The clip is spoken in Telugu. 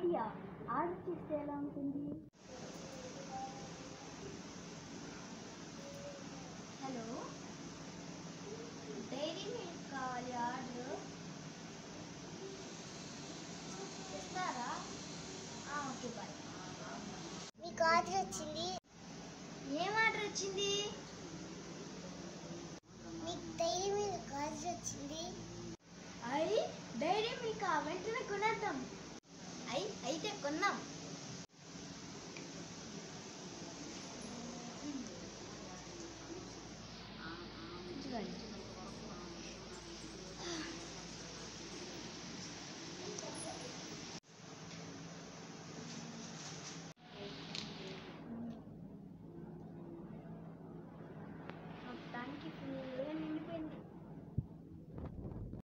ఐడియా ఆర్డర్ చేస్తే ఎలా ఉంటుంది హలో డైరీ మిల్క్ కావాలి ఆర్డర్ ఇస్తారా ఓకే బాయ్ మీకు ఆర్డర్ వచ్చింది ఏం ఆర్డర్ వచ్చింది మీకు డైరీ మిల్క్ ఆర్డర్ వచ్చింది ఐ డైరీ మిల్క్ వెంటనే కొనేద్దాం ఐ అయితే కొన్నాం